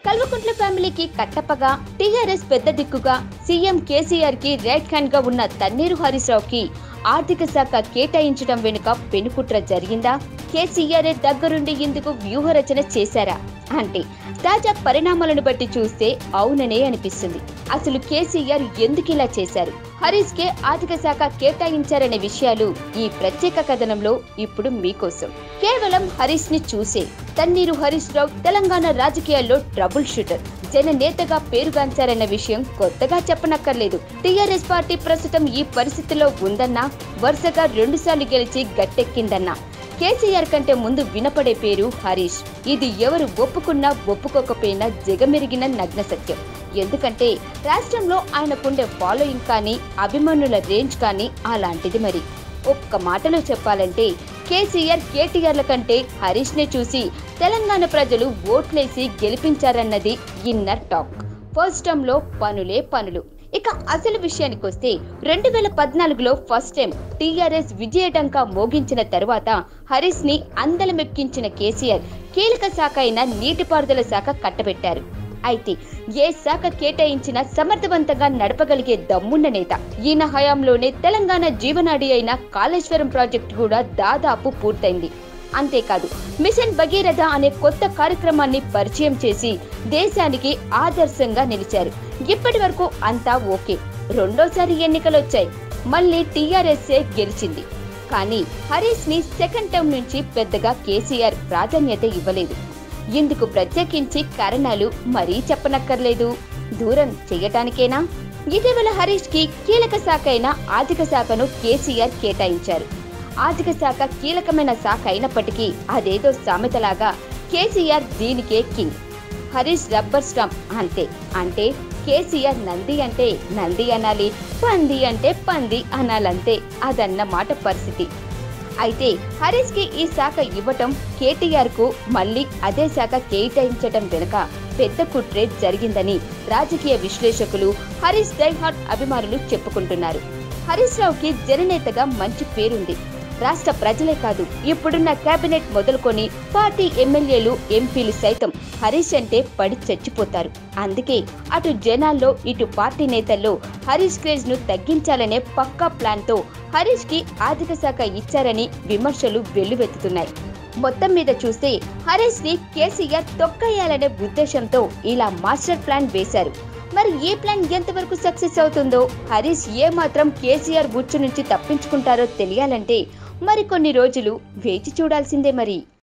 కల్వకుంట్ల ఫ్యామిలీకి కట్టప్పగా టీఆర్ఎస్ పెద్ద దిక్కుగా సీఎం కేసీఆర్ కి రైట్ హ్యాండ్ గా ఉన్న తన్నీరు హరీష్ రావుకి ఆర్థిక శాఖ కేటాయించడం వెనుక పెనుకుట్ర జరిగిందా కేసీఆర్ దగ్గరుండి ఇందుకు వ్యూహరచన చేశారా అంటే తాజా పరిణామాలను బట్టి చూస్తే అవుననే అనిపిస్తుంది అసలు కేసీఆర్ ఎందుకు ఇలా చేశారు హరీష్ కే ఆర్థిక శాఖ కేటాయించారనే విషయాలు ఈ ప్రత్యేక కథనంలో ఇప్పుడు మీకోసం కేవలం హరీష్ ని చూసే తన్నీరు హరీష్ రావు తెలంగాణ రాజకీయాల్లో ట్రబుల్ షూటర్ జననేతగా పేరుగాంచారన్న విషయం కొత్తగా చెప్పనక్కర్లేదు టీఆర్ఎస్ పార్టీ ప్రస్తుతం ఈ పరిస్థితిలో ఉందన్నా వరుసగా రెండుసార్లు గెలిచి గట్టెక్కిందన్నా కేసీఆర్ కంటే ముందు వినపడే పేరు హరీష్ ఇది ఎవరు ఒప్పుకున్నా ఒప్పుకోకపోయినా జగమెరిగిన నగ్న సత్యం ఎందుకంటే రాష్ట్రంలో ఆయనకుండే ఫాలోయింగ్ కానీ అభిమానుల రేంజ్ కానీ అలాంటిది మరి ఒక్క మాటలో చెప్పాలంటే కేసీఆర్ కేటీఆర్ల కంటే హరీష్ నే చూసి తెలంగాణ ప్రజలు ఓట్లేసి గెలిపించారన్నది ఇన్నర్ టాక్ ఫస్ట్ టర్మ్ లో పనులే పనులు ఇక అసలు విషయానికి వస్తే రెండు వేల పద్నాలుగులో ఫస్ట్ టైం టీఆర్ఎస్ విజయడంకా మోగించిన తరువాత హరీష్ ని అందలమెక్కించిన కేసీఆర్ కీలక శాఖ అయిన నీటిపారుదల శాఖ కట్టబెట్టారు అయితే ఏ శాఖ కేటాయించినా సమర్థవంతంగా నడపగలిగే దమ్మున్న నేత ఈయన హయాంలోనే తెలంగాణ జీవనాడి అయిన కాళేశ్వరం ప్రాజెక్టు కూడా దాదాపు పూర్తయింది అంతేకాదు మిషన్ భగీరథ అనే కొత్త కార్యక్రమాన్ని పరిచయం చేసి దేశానికి ఆదర్శంగా నిలిచారు ఇప్పటి వరకు అంతా ఓకే రెండోసారి ఎన్నికలొచ్చాయి మళ్ళీ టీఆర్ఎస్ఏ గెలిచింది కానీ హరీష్ ని సెకండ్ టర్మ్ నుంచి పెద్దగా కేసీఆర్ ప్రాధాన్యత ఇవ్వలేదు ఇందుకు ప్రత్యేకించి కారణాలు మరీ చెప్పనక్కర్లేదు దూరం చెయ్యటానికేనా ఇటీవల హరీష్ కి కీలక శాఖ అయిన ఆర్థిక శాఖను కేసీఆర్ కేటాయించారు ఆర్థిక శాఖ కీలకమైన శాఖ అయినప్పటికీ అదేదో సామెతలాగా కేసీఆర్ దీనికే కింగ్ హరీష్ రబ్బర్ స్టాంప్ అంతే అంటే కేసీఆర్ నంది అంటే నంది అనాలి పంది అంటే పంది అనాలంతే అదన్నమాట పరిస్థితి అయితే హరీష్ కి ఈ శాఖ ఇవ్వటం కేటీఆర్ కు మళ్ళీ అదే శాఖ కేటాయించటం వెనుక పెద్ద కుట్రే జరిగిందని రాజకీయ విశ్లేషకులు హరీష్ డైహార్ట్ అభిమానులు చెప్పుకుంటున్నారు హరీష్ రావుకి జననేతగా మంచి పేరుంది రాష్ట్ర ప్రజలే కాదు ఇప్పుడున్న కేబినెట్ మొదలుకొని పార్టీ ఎమ్మెల్యేలు ఎంపీలు సైతం హరీష్ అంటే పడి చచ్చిపోతారు అందుకే అటు జనాల్లో ఇటు పార్టీ నేతల్లో హరీష్ క్రేజ్ ను తగ్గించాలనే పక్కా ప్లాన్ తో హరీష్ కి ఆర్థిక శాఖ ఇచ్చారని విమర్శలు వెల్లువెత్తుతున్నాయి మొత్తం మీద చూస్తే హరీష్ ని కేసీఆర్ తొక్కయ్యాలనే ఉద్దేశంతో ఇలా మాస్టర్ ప్లాన్ వేశారు మరి ఈ ప్లాన్ ఎంతవరకు సక్సెస్ అవుతుందో హరీష్ ఏ మాత్రం కేసీఆర్ బుచ్చు నుంచి తప్పించుకుంటారో తెలియాలంటే మరికొన్ని రోజులు వేచి చూడాల్సిందే మరి